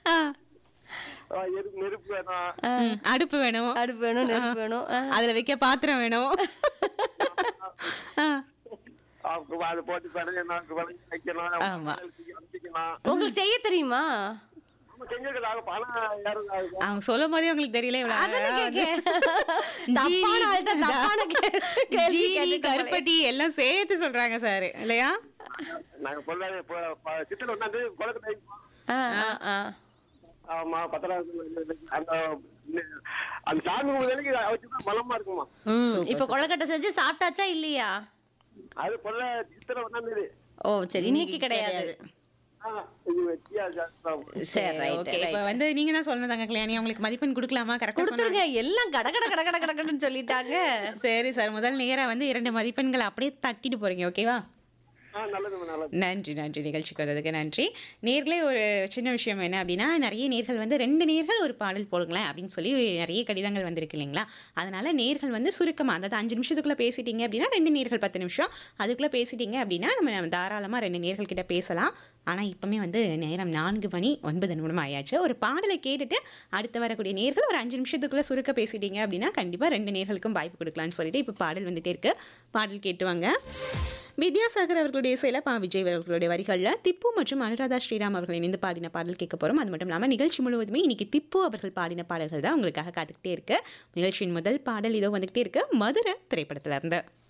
ஆ, ஆ, எரு- நெருப்பு வேணும் ம், அடுப்பு வேணும் அடுப்பு வேணும் நெருப்பு வேணும் ஆ. அதுல வைக்க பாத்திரம் வேணும் ஆ, அவங்க அது போட்டு பிணையணும் விளங்கி வைக்கணும் ஆமா. அமைக்கணும் உங்களுக்கு செய்ய தெரியுமா நம்ம செஞ்சிருக்கிறாங்க பணம் யாரும் ஆகுது. அவங்க சொல்லும் போதே உங்களுக்கு தெரியல இவ்வளவு அதானே அழகா வந்து- கேக்கேன். தப்பான ஆள்கிட்ட தப்பான கே- கேள்வி ஜீனி, கேட்டுட்டு கருப்பட்டி எல்லாம் சேர்த்து சொல்றாங்க சார் இல்லையா நாங்க பொருளாதார இப்போ ப- சித்திரை ஒண்ணாந்து குளக்கட்டை ஆ, ஆ, ஆ. ஆமா பத்திரம் அந்த அந்த சாமி வேலைக்கு வச்சுதான் பலமா இருக்குமா ம், இப்ப கொழுக்கட்டை செஞ்சு சாப்பிட்டாச்சா இல்லையா அது பொருள சித்திரை ஒண்ணாந்து ஓ சரி இன்னைக்கு கிடையாது இது வெட்டியா சாப்பிட்டோம். சரி, right, ஓகே right. இப்ப வந்து நீங்க தான் சொல்லணுதாங்க கல்யாணி உங்களுக்கு மதிப்பெண் கொடுக்கலாமா கரெக்டா கொடுத்துருங்க எல்லாம் கட கட கட கட கடன்னு சொல்லிட்டாங்க சரி சார் முதல் நேரா வந்து இரண்டு மதிப்பெண்கள் அப்படியே தட்டிட்டு போறீங்க ஓகேவா ஆ நல்லதுமா நல்லது நன்றி நன்றி நிகழ்ச்சிக்கு வந்ததுக்கு நன்றி நேர்களே ஒரு சின்ன விஷயம் என்ன அப்படின்னா நிறைய நேர்கள் வந்து ரெண்டு நேர்கள் ஒரு பாடல் போடுங்களேன் அப்படின்னு சொல்லி நிறைய கடிதங்கள் வந்திருக்கு இல்லைங்களா அதனால நேர்கள் வந்து சுருக்கமாக அதாவது அஞ்சு நிமிஷத்துக்குள்ளே பேசிட்டீங்க அப்படின்னா ரெண்டு நேர்கள் பத்து நிமிஷம் அதுக்குள்ளே பேசிட்டீங்க அப்படின்னா நம்ம தாராளமாக ரெண்டு நேர்கள் கிட்ட பேசலாம் ஆனால் இப்போமே வந்து நேரம் நான்கு மணி ஒன்பது நிமிடம் ஆயாச்சு ஒரு பாடலை கேட்டுட்டு அடுத்து வரக்கூடிய நேர்கள் ஒரு அஞ்சு நிமிஷத்துக்குள்ளே சுருக்க பேசிட்டீங்க அப்படின்னா கண்டிப்பாக ரெண்டு நேர்களுக்கும் வாய்ப்பு கொடுக்கலாம்னு சொல்லிட்டு இப்போ பாடல் வந்துட்டே இருக்கு பாடல் கேட்டுவாங்க வித்யாசாகர் அவர்களுடைய இசையில பா விஜய் அவர்களுடைய வரிகளில் திப்பு மற்றும் அனுராதா ஸ்ரீராம் அவர்கள் இணைந்து பாடின பாடல் கேட்க போகிறோம் அது மட்டும் இல்லாமல் நிகழ்ச்சி முழுவதுமே இன்னைக்கு திப்பு அவர்கள் பாடின பாடல்கள் தான் உங்களுக்காக காத்துக்கிட்டே இருக்கு நிகழ்ச்சியின் முதல் பாடல் இதோ வந்துகிட்டே இருக்கு மதுரை திரைப்படத்துல இருந்து